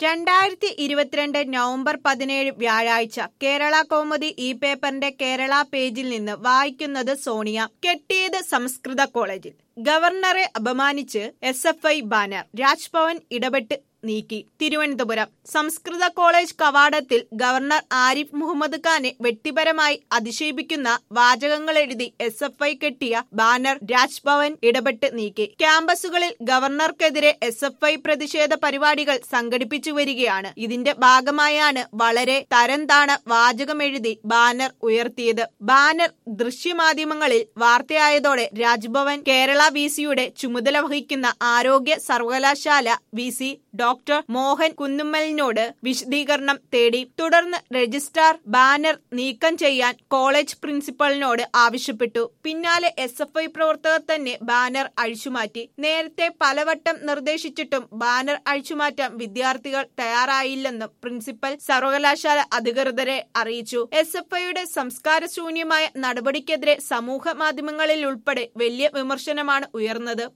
രണ്ടായിരത്തി ഇരുപത്തിരണ്ട് നവംബർ പതിനേഴ് വ്യാഴാഴ്ച കേരള കൗമുദി ഈ പേപ്പറിന്റെ കേരള പേജിൽ നിന്ന് വായിക്കുന്നത് സോണിയ കെട്ടിയത് സംസ്കൃത കോളേജിൽ ഗവർണറെ അപമാനിച്ച് S F I banner Raj Bhavan ഇടപെട്ട് നീക്കി തിരുവനന്തപുരം സംസ്കൃത കോളേജ് കവാടത്തിൽ ഗവർണർ ആരിഫ് മുഹമ്മദ് ഖാനെ വ്യക്തിപരമായി അധിക്ഷേപിക്കുന്ന വാചകങ്ങൾ എഴുതി എസ് എഫ് ഐ കെട്ടിയ ബാനർ രാജ്ഭവൻ ഇടപെട്ട് നീക്കി ക്യാമ്പസുകളിൽ ഗവർണർക്കെതിരെ എസ് എഫ് ഐ പ്രതിഷേധ പരിപാടികൾ സംഘടിപ്പിച്ചു വരികയാണ് ഇതിന്റെ ഭാഗമായാണ് വളരെ തരം താണ വാചകമെഴുതി ബാനർ ഉയർത്തിയത് ബാനർ ദൃശ്യമാധ്യമങ്ങളിൽ വാർത്തയായതോടെ രാജ്ഭവൻ കേരള വി സിയുടെ ചുമതല വഹിക്കുന്ന ആരോഗ്യ സർവകലാശാല വി സി ഡോക്ടർ മോഹൻ കുന്നുമ്മലിനോട് വിശദീകരണം തേടി തുടർന്ന് രജിസ്ട്രാർ ബാനർ നീക്കം ചെയ്യാൻ കോളേജ് പ്രിൻസിപ്പലിനോട് ആവശ്യപ്പെട്ടു പിന്നാലെ എസ് എഫ് ഐ പ്രവർത്തകർ തന്നെ ബാനർ അഴിച്ചുമാറ്റി നേരത്തെ പലവട്ടം നിർദ്ദേശിച്ചിട്ടും ബാനർ അഴിച്ചുമാറ്റാൻ വിദ്യാർത്ഥികൾ തയ്യാറായില്ലെന്നും പ്രിൻസിപ്പൽ സർവകലാശാല അധികൃതരെ അറിയിച്ചു എസ് എഫ് ഐയുടെ സംസ്കാരശൂന്യമായ നടപടിക്കെതിരെ സമൂഹ മാധ്യമങ്ങളിൽ ഉൾപ്പെടെ വലിയ വിമർശനമാണ് ഉയർന്നത്